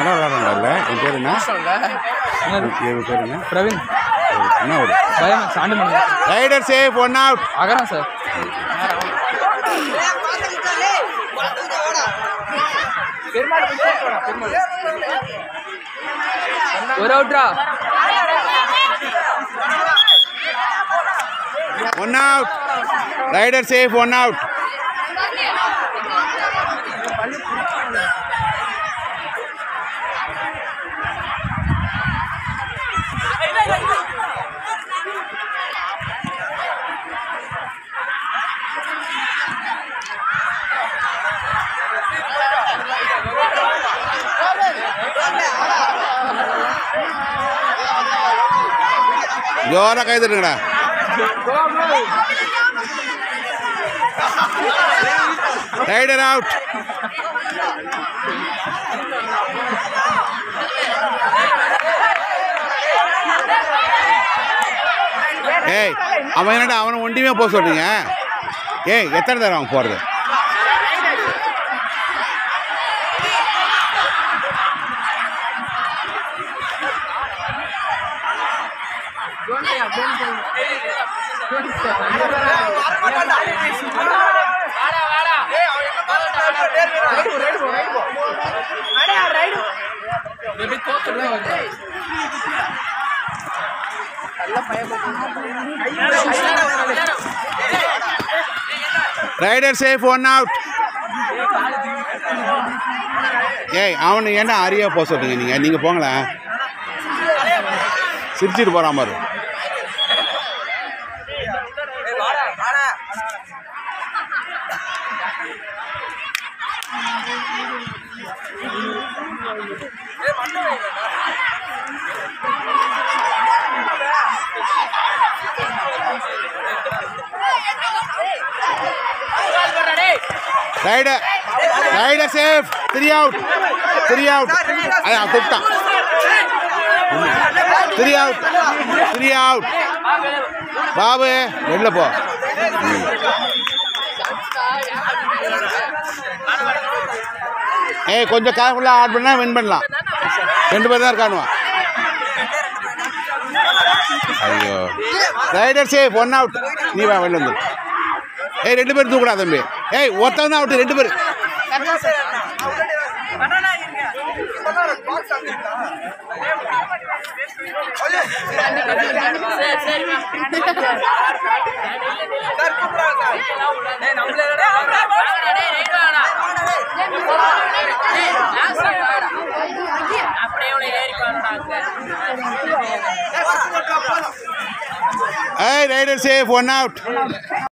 நல்லா விளாட்றாங்கல்ல என் பேர் என்ன என் பேர் என்ன பிரவீன் என்ன ஒரு பயம் சாண்டு மணி ரைடர் சேஃப் ஒன் அவுட் அகரம் சார் ஒரு அவுட்ரா one out rider safe one out ஜோராக கை தட்டுங்கடா ரைடர் அவுட் ஏய் அவன் என்னடா அவனை ஒண்டியுமே போக சொல்றீங்க ஏய் எத்தனை தடவை அவன் போகிறது ரைடர் சேஃப் ஒன் அவுட் ஏய் அவனு என்ன அறியா போக சொல்றீங்க நீங்கள் நீங்கள் போங்களேன் சிரிச்சிட்டு போகிறான் பாரு rider rider safe three out three out அதான் கூப்பிட்டான் three out three out Babu வெளில போ ஏய் கொஞ்சம் கேர்ஃபுல்லாக ஆட் பண்ணால் வின் பண்ணலாம் ரெண்டு பேர் தான் இருக்கானுவா ஐயோ ரைடர் சேஃப் ஒன் அவுட் நீ வா வெளில வந்து ஏய் ரெண்டு பேரும் தூக்கடா தம்பி ஏய் ஒருத்தன் தான் அவுட் ரெண்டு பேர் ஏய் ரைடர் சேஃப் ஒன் அவுட்